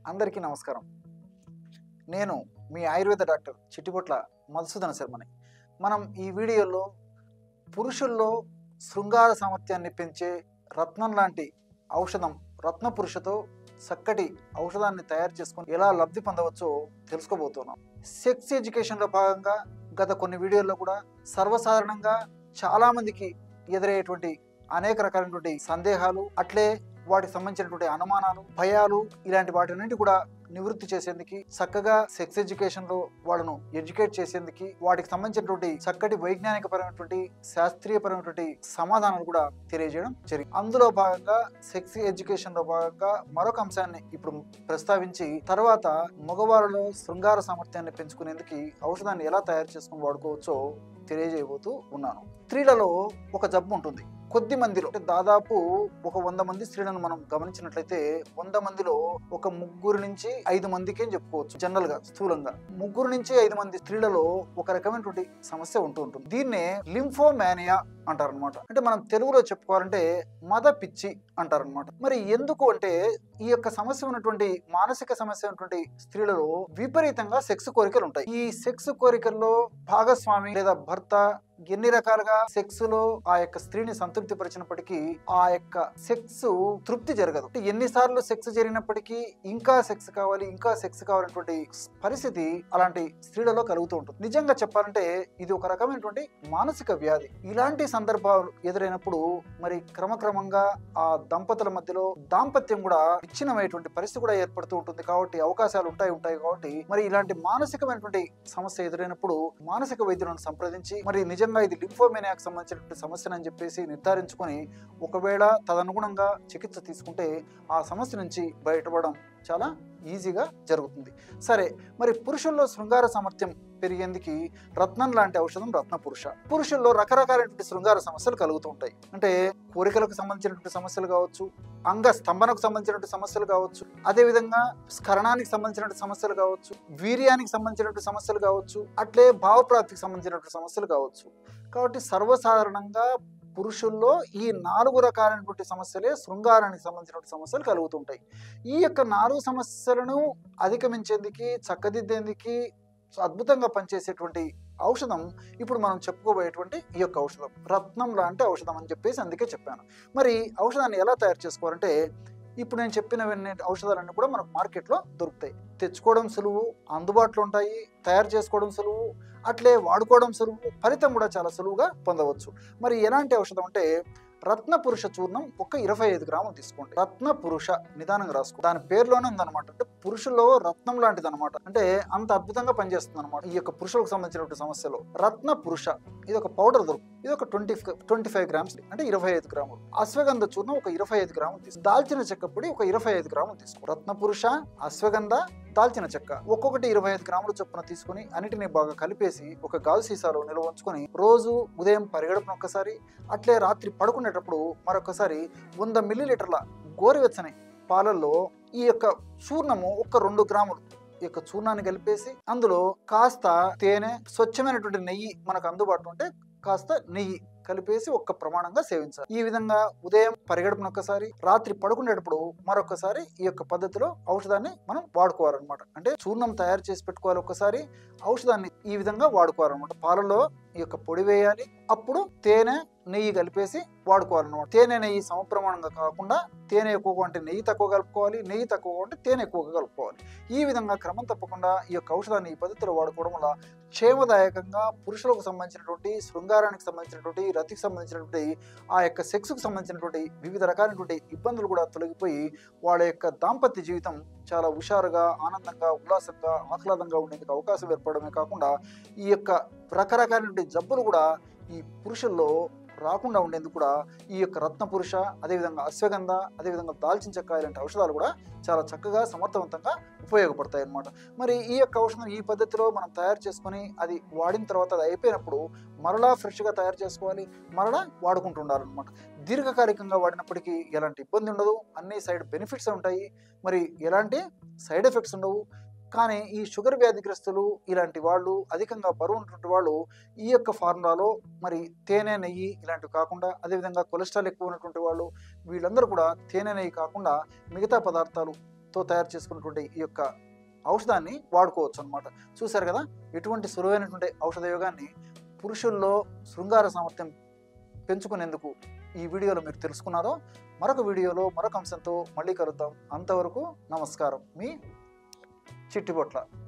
అందరికీ నమస్కారం నేను మీ ఆయుర్వేద డాక్టర్ చిట్టిపొట్ల మధుసూదన శర్మని మనం ఈ వీడియోలో పురుషుల్లో శృంగార సామర్థ్యాన్ని పెంచే రత్నం లాంటి ఔషధం రత్న పురుషతో చక్కటి ఔషధాన్ని తయారు చేసుకొని ఎలా లబ్ధి పొందవచ్చో తెలుసుకోబోతున్నాం సెక్స్ ఎడ్యుకేషన్లో భాగంగా గత కొన్ని వీడియోల్లో కూడా సర్వసాధారణంగా చాలామందికి ఎదురయ్యేటువంటి అనేక రకాలైనటువంటి సందేహాలు అట్లే వాటికి సంబంధించినటువంటి అనుమానాలు భయాలు ఇలాంటి వాటినన్నింటి కూడా నివృత్తి చేసేందుకు చక్కగా సెక్స్ ఎడ్యుకేషన్ లో వాళ్ళను ఎడ్యుకేట్ చేసేందుకు వాటికి సంబంధించినటువంటి చక్కటి వైజ్ఞానిక పరమైనటువంటి శాస్త్రీయ పరమైనటువంటి సమాధానాలు కూడా తెలియజేయడం జరిగింది అందులో భాగంగా సెక్స్ ఎడ్యుకేషన్ లో భాగంగా మరొక అంశాన్ని ఇప్పుడు ప్రస్తావించి తర్వాత మగవారిలో శృంగార సామర్థ్యాన్ని పెంచుకునేందుకు ఔషధాన్ని ఎలా తయారు చేసుకుని వాడుకోవచ్చో తెలియజేయబోతూ ఉన్నాను స్త్రీలలో ఒక జబ్బు ఉంటుంది కొద్ది మందిలో అంటే దాదాపు ఒక వంద మంది స్త్రీలను మనం గమనించినట్లయితే వంద మందిలో ఒక ముగ్గురు నుంచి ఐదు మందికి అని చెప్పుకోవచ్చు జనరల్ గా స్థూలంగా ముగ్గురు నుంచి ఐదు మంది స్త్రీలలో ఒక రకమైనటువంటి సమస్య ఉంటూ ఉంటుంది దీన్నే లింఫోమానియా అంటారనమాట అంటే మనం తెలుగులో చెప్పుకోవాలంటే మద పిచ్చి అంటారనమాట మరి ఎందుకు అంటే ఈ యొక్క సమస్య ఉన్నటువంటి మానసిక సమస్య ఉన్నటువంటి స్త్రీలలో విపరీతంగా సెక్స్ కోరికలు ఉంటాయి ఈ సెక్స్ కోరికల్లో భాగస్వామి లేదా భర్త ఎన్ని రకాలుగా సెక్స్ లో ఆ యొక్క స్త్రీని సంతృప్తి పరిచినప్పటికీ ఆ యొక్క సెక్స్ తృప్తి జరగదు అంటే ఎన్నిసార్లు సెక్స్ జరిగినప్పటికీ ఇంకా సెక్స్ కావాలి ఇంకా సెక్స్ కావాలన్నటువంటి పరిస్థితి అలాంటి స్త్రీలలో కలుగుతూ ఉంటుంది నిజంగా చెప్పాలంటే ఇది ఒక రకమైనటువంటి మానసిక వ్యాధి ఇలాంటి సందర్భాలు ఎదురైనప్పుడు మరి క్రమక్రమంగా ఆ దంపతుల మధ్యలో దాంపత్యం కూడా విచ్ఛిన్నమైనటువంటి పరిస్థితి కూడా ఏర్పడుతూ ఉంటుంది కాబట్టి అవకాశాలు ఉంటాయి ఉంటాయి కాబట్టి మరి ఇలాంటి మానసికమైనటువంటి సమస్య ఎదురైనప్పుడు మానసిక వైద్యులను సంప్రదించి మరి నిజంగా ఇది లింఫోమేనియాకు సంబంధించినటువంటి సమస్యనని చెప్పేసి నిర్ధారించుకొని ఒకవేళ తదనుగుణంగా చికిత్స తీసుకుంటే ఆ సమస్య నుంచి బయటపడడం చాలా ఈజీగా జరుగుతుంది సరే మరి పురుషుల్లో శృంగార సామర్థ్యం పెరిగేందుకు రత్నం లాంటి ఔషధం రత్న పురుష పురుషుల్లో రకరకాలైనటువంటి శృంగార సమస్యలు కలుగుతూ ఉంటాయి అంటే కోరికలకు సంబంధించినటువంటి సమస్యలు కావచ్చు అంగ స్తంభనకు సంబంధించినటువంటి సమస్యలు కావచ్చు అదేవిధంగా స్కరణానికి సంబంధించినటువంటి సమస్యలు కావచ్చు వీర్యానికి సంబంధించినటువంటి సమస్యలు కావచ్చు అట్లే భావప్రాప్తికి సంబంధించినటువంటి సమస్యలు కావచ్చు కాబట్టి సర్వసాధారణంగా పురుషుల్లో ఈ నాలుగు రకాలైనటువంటి సమస్యలే శృంగారానికి సంబంధించినటువంటి సమస్యలు కలుగుతుంటాయి ఈ యొక్క నాలుగు సమస్యలను అధిగమించేందుకు చక్కదిద్దేందుకు అద్భుతంగా పనిచేసేటువంటి ఔషధం ఇప్పుడు మనం చెప్పుకోబోయేటువంటి ఈ యొక్క ఔషధం రత్నం లాంటి ఔషధం అని చెప్పేసి అందుకే చెప్పాను మరి ఔషధాన్ని ఎలా తయారు చేసుకోవాలంటే ఇప్పుడు నేను చెప్పిన ఔషధాలన్నీ కూడా మనకు మార్కెట్లో దొరుకుతాయి తెచ్చుకోవడం సులువు అందుబాటులో ఉంటాయి తయారు చేసుకోవడం సులువు అట్లే వాడుకోవడం సులువు ఫలితం కూడా చాలా సులువుగా పొందవచ్చు మరి ఎలాంటి ఔషధం అంటే రత్న పురుష చూర్ణం ఒక ఇరవై ఐదు గ్రాములు తీసుకోండి రత్న పురుష నిదానంగా రాసుకో దాని పేరులోనే ఉందన్నమాట అంటే పురుషుల్లో రత్నం లాంటిది అనమాట అంటే అంత అద్భుతంగా పనిచేస్తుంది అనమాట ఈ యొక్క పురుషులకు సంబంధించినటువంటి సమస్యలో రత్న పురుష ఇది ఒక పౌడర్ దొరుకుతుంది ఇది ఒక ట్వంటీ ట్వంటీ ఫైవ్ గ్రామ్స్ అంటే ఇరవై ఐదు గ్రాములు అశ్వగంధ చూర్ణం ఒక ఇరవై ఐదు గ్రాములు తీసుకో దాల్చిన చెక్క పొడి ఒక ఇరవై ఐదు గ్రాములు తీసుకో రత్న పురుష అశ్వగంధ దాల్చిన చెక్క ఒక్కొక్కటి ఇరవై ఐదు గ్రాముల చొప్పున తీసుకుని అన్నిటిని బాగా కలిపేసి ఒక గాజు సీసాలో నిల్వ ఉంచుకొని రోజు ఉదయం పరిగెడపన ఒక్కసారి అట్లే రాత్రి పడుకునేటప్పుడు మరొకసారి వంద మిల్లీలీటర్ల గోరువెచ్చని పాలల్లో ఈ యొక్క చూర్ణము ఒక రెండు గ్రాములు ఈ యొక్క చూర్ణాన్ని కలిపేసి అందులో కాస్త తేనె స్వచ్ఛమైనటువంటి నెయ్యి మనకు అందుబాటులో ఉంటే కాస్త నెయ్యి కలిపేసి ఒక్క ప్రమాణంగా సేవించాలి ఈ విధంగా ఉదయం పరిగెడపన ఒక్కసారి రాత్రి పడుకునేటప్పుడు మరొకసారి ఈ యొక్క పద్ధతిలో ఔషధాన్ని మనం వాడుకోవాలన్నమాట అంటే చూర్ణం తయారు చేసి పెట్టుకోవాలి ఒక్కసారి ఔషధాన్ని ఈ విధంగా వాడుకోవాలన్నమాట పాలలో ఈ యొక్క పొడి వేయాలి అప్పుడు తేనె నెయ్యి కలిపేసి వాడుకోవాలన్నమాట తేనె నెయ్యి సమప్రమాణంగా కాకుండా తేనె ఎక్కువగా ఉంటే నెయ్యి తక్కువ కలుపుకోవాలి నెయ్యి తక్కువగా ఉంటే తేనె ఎక్కువగా కలుపుకోవాలి ఈ విధంగా క్రమం తప్పకుండా ఈ యొక్క ఔషధాన్ని ఈ పద్ధతిలో వాడుకోవడం వల్ల క్షేమదాయకంగా పురుషులకు సంబంధించినటువంటి శృంగారానికి సంబంధించినటువంటి రతికి సంబంధించినటువంటి ఆ యొక్క సెక్స్కు సంబంధించినటువంటి వివిధ రకాలైనటువంటి ఇబ్బందులు కూడా తొలగిపోయి వాళ్ళ యొక్క దాంపత్య జీవితం చాలా హుషారుగా ఆనందంగా ఉల్లాసంగా ఆహ్లాదంగా ఉండేందుకు అవకాశం ఏర్పడమే కాకుండా ఈ యొక్క రకరకాలైనటువంటి జబ్బులు కూడా ఈ పురుషుల్లో రాకుండా ఉండేందుకు కూడా ఈ యొక్క రత్న పురుష అదేవిధంగా అశ్వగంధ అదేవిధంగా దాల్చిన చెక్క ఇలాంటి ఔషధాలు కూడా చాలా చక్కగా సమర్థవంతంగా ఉపయోగపడతాయి అన్నమాట మరి ఈ యొక్క ఔషధం ఈ పద్ధతిలో మనం తయారు చేసుకొని అది వాడిన తర్వాత అది అయిపోయినప్పుడు మరలా ఫ్రెష్గా తయారు చేసుకోవాలి మరలా వాడుకుంటూ ఉండాలన్నమాట దీర్ఘకాలికంగా వాడినప్పటికీ ఎలాంటి ఇబ్బంది ఉండదు అన్ని సైడ్ బెనిఫిట్స్ ఉంటాయి మరి ఎలాంటి సైడ్ ఎఫెక్ట్స్ ఉండవు కానీ ఈ షుగర్ వ్యాధిగ్రస్తులు ఇలాంటి వాళ్ళు అధికంగా బరువు ఉన్నటువంటి వాళ్ళు ఈ యొక్క ఫార్ములాలో మరి తేనె నెయ్యి ఇలాంటివి కాకుండా అదేవిధంగా కొలెస్ట్రాల్ ఎక్కువ ఉన్నటువంటి వాళ్ళు వీళ్ళందరూ కూడా తేనె నెయ్యి కాకుండా మిగతా పదార్థాలు తో తయారు చేసుకున్నటువంటి ఈ యొక్క ఔషధాన్ని వాడుకోవచ్చు అనమాట చూశారు కదా ఇటువంటి సులువైనటువంటి ఔషధ యోగాన్ని పురుషుల్లో శృంగార సామర్థ్యం పెంచుకునేందుకు ఈ వీడియోలో మీరు తెలుసుకున్నారో మరొక వీడియోలో మరొక అంశంతో మళ్ళీ కలుద్దాం అంతవరకు నమస్కారం మీ చిట్టిబొట్ల